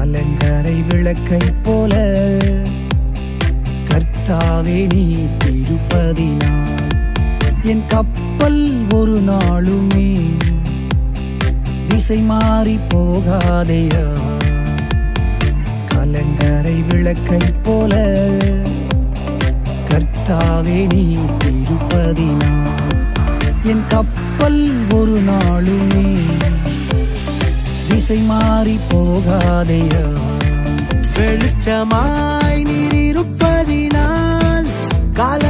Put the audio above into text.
கலங்கரை விளக்கை போல கர்த்தாவே நீ திருப்பதினால் என் கப்பல் ஒரு நாளுமே திசை மாறி போகாதையா கலங்கரை விளக்கை போல கர்த்தாவே நீ திருப்பதினால் என் கப்பல் ஒரு நாளுமே திசை மாறி போகாதையா வெளிச்சமாய் நீர் இருப்பதினால் கால